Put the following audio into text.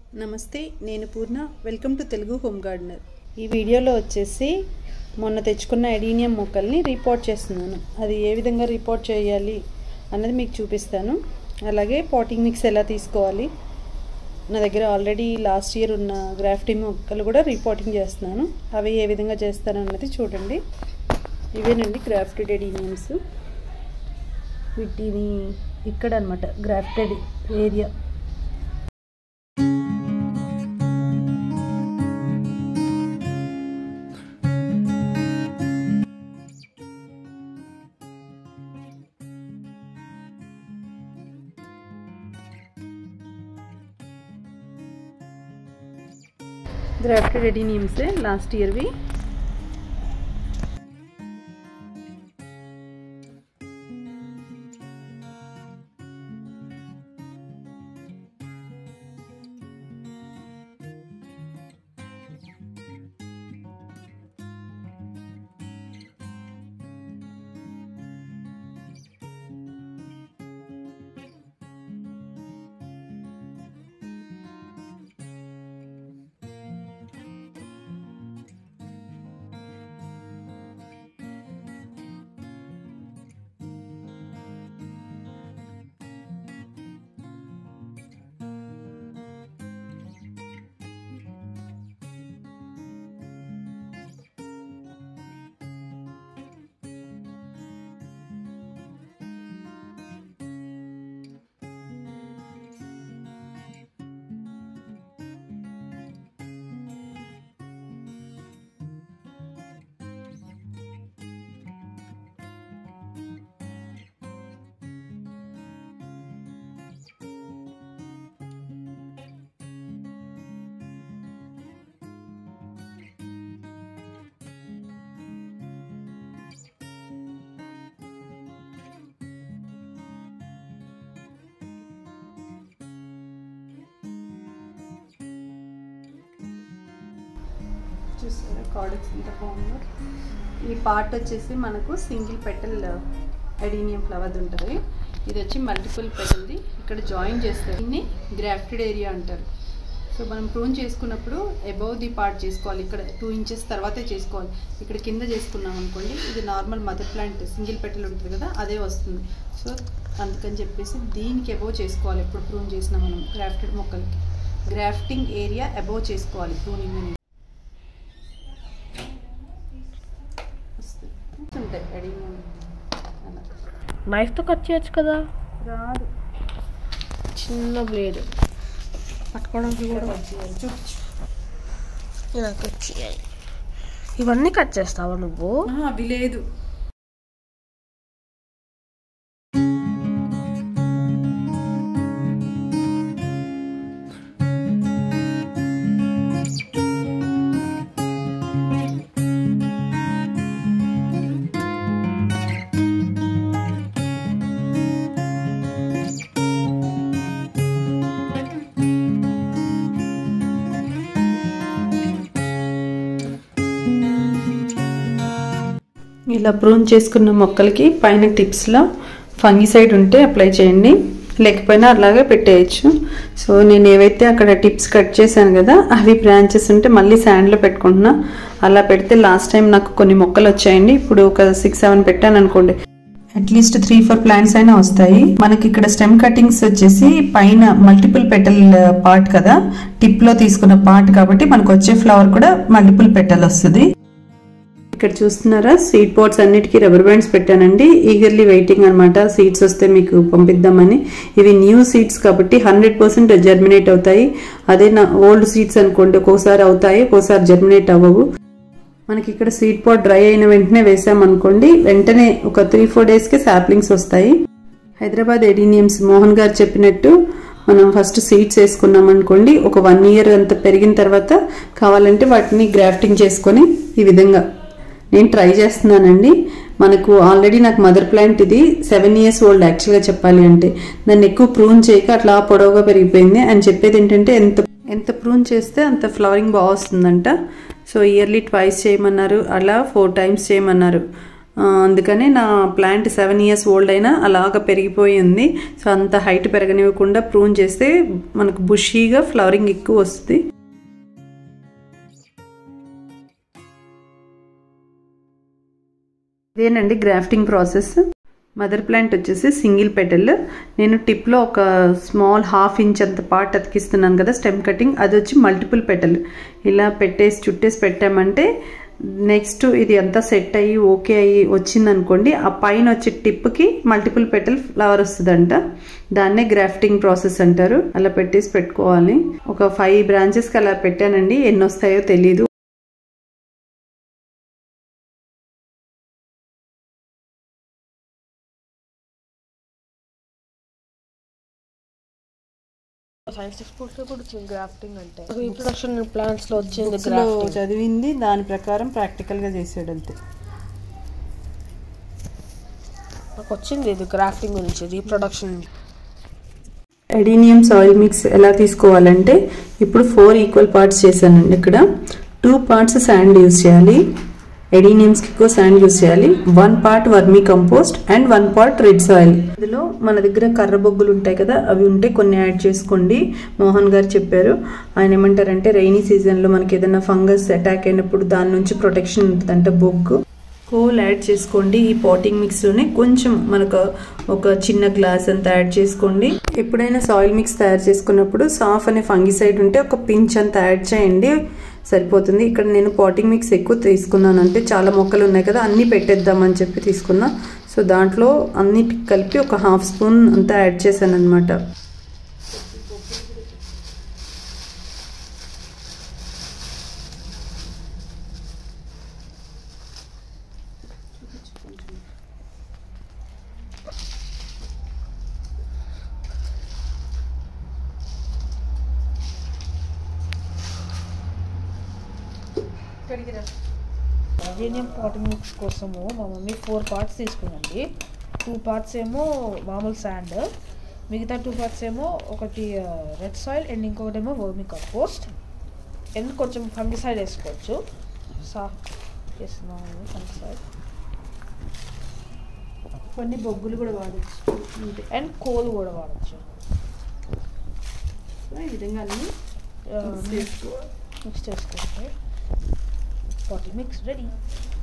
నమస్తే నేను Poorna welcome to Telugu home gardener ఈ వీడియోలో వచ్చేసి మొన్న తెచ్చుకున్న ఎడీనియం మొక్కల్ని రిపోర్ట్ చేస్తున్నాను అది ఏ విధంగా రిపోర్ట్ చేయాలి అన్నది మీకు చూపిస్తాను అలాగే పాటింగ్ మిక్స్ ఎలా తీసుకోవాలి నా దగ్గర ఆల్రెడీ లాస్ట్ ఇయర్ ఉన్న గ్రాఫ్టింగ్ మొక్కలు కూడా రిపోర్టింగ్ చేస్తున్నాను అవి ఏ విధంగా చేస్తాను అన్నది చూడండి ఇవేనండి గ్రాఫ్టెడ్ ఎడీనియమ్స్ వీటిని ఇక్కడ అనమాట grafted area grafted adeniums last ఇయర్వి చూసారా కార్డెక్స్ ఎంత బాగుందో ఈ పార్ట్ వచ్చేసి మనకు సింగిల్ పెటల్ ఎడీనియం ఫ్లవర్ ఉంటుంది ఇది వచ్చి మల్టిపుల్ పెటల్ది ఇక్కడ జాయిన్ చేస్తారు దీన్ని గ్రాఫ్టెడ్ ఏరియా అంటారు సో మనం ప్రూన్ చేసుకున్నప్పుడు అబౌవ్ ది పార్ట్ చేసుకోవాలి ఇక్కడ టూ ఇంచెస్ తర్వాతే చేసుకోవాలి ఇక్కడ కింద చేసుకున్నాం అనుకోండి ఇది normal mother plant single petal ఉంటుంది కదా అదే వస్తుంది సో అందుకని చెప్పేసి దీనికి అబౌవ్ చేసుకోవాలి ఎప్పుడు ప్రూన్ చేసినా మనం గ్రాఫ్టెడ్ మొక్కలకి గ్రాఫ్టింగ్ ఏరియా అబౌవ్ చేసుకోవాలి ప్రూనింగ్ అనేది ఉంటాయి ఎడీనియం అలా నైఫ్తో కట్ చేయొచ్చు కదా రాదు చిన్న బ్లేడ్ పట్టుకోవడానికి కూడా చూపించు ఇలా కట్ చేయాలి ఇవన్నీ కట్ చేస్తావా నువ్వు అవి లేదు ఇలా ప్రూన్ చేసుకున్న మొక్కలకి పైన టిప్స్లో ఫంగిసైడ్ ఉంటే అప్లై చేయండి లేకపోయినా అలాగే పెట్టేయచ్చు సో నేను ఏవైతే అక్కడ టిప్స్ కట్ చేశాను కదా అవి బ్రాంచెస్ ఉంటే మళ్ళీ శాండ్లో పెట్టుకుంటున్నా అలా పెడితే లాస్ట్ టైం నాకు కొన్ని మొక్కలు వచ్చాయండి ఇప్పుడు ఒక సిక్స్ సెవెన్ పెట్టాను అనుకోండి అట్లీస్ట్ త్రీ ఫోర్ ప్లాంట్స్ అయినా వస్తాయి మనకి ఇక్కడ స్టెమ్ కటింగ్స్ వచ్చేసి పైన మల్టిపుల్ పెటల్ పార్ట్ కదా టిప్ లో తీసుకున్న పార్ట్ కాబట్టి మనకు వచ్చే ఫ్లవర్ కూడా మల్టిపుల్ పెటల్ వస్తుంది ఇక్కడ చూస్తున్నారా సీడ్ పాట్స్ అన్నిటికీ రబ్బర్ బ్యాండ్స్ పెట్టానండి ఈగర్లీ వెయిటింగ్ అనమాట సీడ్స్ వస్తే మీకు పంపిద్దామని ఇవి న్యూ సీడ్స్ కాబట్టి హండ్రెడ్ పర్సెంట్ జర్మినేట్ అవుతాయి అదే నా ఓల్డ్ సీడ్స్ అనుకోండి ఒక్కోసారి అవుతాయి ఒక్కోసారి జర్మినేట్ అవ్వవు మనకి ఇక్కడ సీడ్ పాట్ డ్రై అయిన వెంటనే వేసామనుకోండి వెంటనే ఒక త్రీ ఫోర్ డేస్కి శాప్లింగ్స్ వస్తాయి హైదరాబాద్ ఎడీనియమ్స్ మోహన్ గారు చెప్పినట్టు మనం ఫస్ట్ సీడ్స్ వేసుకున్నాం అనుకోండి ఒక వన్ ఇయర్ అంత పెరిగిన తర్వాత కావాలంటే వాటిని గ్రాఫ్టింగ్ చేసుకొని ఈ విధంగా నేను ట్రై చేస్తున్నానండి మనకు ఆల్రెడీ నాకు మదర్ ప్లాంట్ ఇది సెవెన్ ఇయర్స్ ఓల్డ్ యాక్చువల్గా చెప్పాలి అంటే దాన్ని ఎక్కువ ప్రూన్ చేయక అట్లా పొడవుగా పెరిగిపోయింది అని చెప్పేది ఏంటంటే ఎంత ఎంత ప్రూన్ చేస్తే అంత ఫ్లవరింగ్ బాగా వస్తుందంట సో ఇయర్లీ ట్వైస్ చేయమన్నారు అలా ఫోర్ టైమ్స్ చేయమన్నారు ఆ, అందుకనే నా ప్లాంట్ సెవెన్ ఇయర్స్ ఓల్డ్ అయినా అలాగ పెరిగిపోయి ఉంది సో అంత హైట్ పెరగనివ్వకుండా ప్రూన్ చేస్తే మనకు బుషీగా ఫ్లవరింగ్ ఎక్కువ వస్తుంది ఇదేనండి గ్రాఫ్టింగ్ ప్రాసెస్ మదర్ ప్లాంట్ వచ్చేసి సింగిల్ పెటల్ నేను టిప్లో ఒక స్మాల్ హాఫ్ ఇంచ్ అంత పార్ట్ అతికిస్తున్నాను కదా స్టెమ్ కటింగ్ అది వచ్చి మల్టిపుల్ పెటల్ ఇలా పెట్టేసి చుట్టేసి పెట్టామంటే నెక్స్ట్ ఇది అంతా సెట్ అయ్యి ఓకే అయ్యి వచ్చిందనుకోండి ఆ పైన వచ్చే టిప్కి మల్టిపుల్ పెటల్ ఫ్లవర్ వస్తుందంట దాన్నే గ్రాఫ్టింగ్ ప్రాసెస్ అంటారు అలా పెట్టేసి పెట్టుకోవాలి ఒక ఫైవ్ బ్రాంచెస్కి అలా పెట్టానండి ఎన్ని వస్తాయో తెలీదు సైన్స్ టెక్స్ట్ బుక్స్ కూడా వచ్చింది గ్రాఫ్టింగ్ అంటే రీప్రొడక్షన్ ప్లాంట్స్ లో వచ్చింది బుక్స్లో గ్రాఫ్టింగ్ చదివింది దాని ప్రకారం ప్రాక్టికల్గా చేసాడు అంతే నాకు వచ్చింది ఇది గ్రాఫ్టింగ్ గురించి రీప్రొడక్షన్ ఎడీనియం సాయిల్ మిక్స్ ఎలా తీసుకోవాలంటే ఇప్పుడు ఫోర్ ఈక్వల్ పార్ట్స్ చేశానండి ఇక్కడ టూ పార్ట్స్ శాండ్ యూజ్ చేయాలి ఎడీనియమ్స్కి ఎక్కువ శాండ్ యూజ్ చేయాలి one part vermicompost and one part red soil ఇందులో మన దగ్గర కర్ర బొగ్గులు ఉంటాయి కదా అవి ఉంటే కొన్ని యాడ్ చేసుకోండి మోహన్ గారు చెప్పారు ఆయన ఏమంటారంటే రైనీ సీజన్లో మనకి ఏదైనా ఫంగస్ అటాక్ అయినప్పుడు దాని నుంచి ప్రొటెక్షన్ ఉంటుందంట బొగ్గు కోల్ యాడ్ చేసుకోండి ఈ పాటింగ్ మిక్స్లోనే కొంచెం మనకు ఒక చిన్న గ్లాస్ అంతా యాడ్ చేసుకోండి ఎప్పుడైనా సాయిల్ మిక్స్ తయారు చేసుకున్నప్పుడు సాఫ్ అనే ఫంగిసైడ్ ఉంటే ఒక పించ్ అంతా యాడ్ చేయండి సరిపోతుంది ఇక్కడ నేను పాటింగ్ మిక్స్ ఎక్కువ తీసుకున్నాను అంటే చాలా మొక్కలు ఉన్నాయి కదా అన్నీ పెట్టేద్దామని చెప్పి తీసుకున్నా సో దాంట్లో అన్నిటి కలిపి ఒక హాఫ్ స్పూన్ అంతా యాడ్ చేశాను అనమాట అర్జేనియం పాటింగ్ మిక్స్ కోసము మా మమ్మీ ఫోర్ పార్ట్స్ తీసుకుందండి టూ పార్ట్స్ ఏమో మామూలు శాండ్ మిగతా టూ పార్ట్స్ ఏమో ఒకటి రెడ్ సాయిల్ అండ్ ఇంకొకటి ఏమో వర్మి కంపోస్ట్ అండ్ కొంచెం ఫంగిసైడ్ వేసుకోవచ్చు సా వేస్తున్నాము ఫంగిసైడ్ కొన్ని బొగ్గులు కూడా వాడచ్చు అండ్ కోల్ కూడా వాడచ్చు ఈ విధంగా అన్ని మిక్స్ చేసుకుంటే పాటింగ్ మిక్స్ రెడీ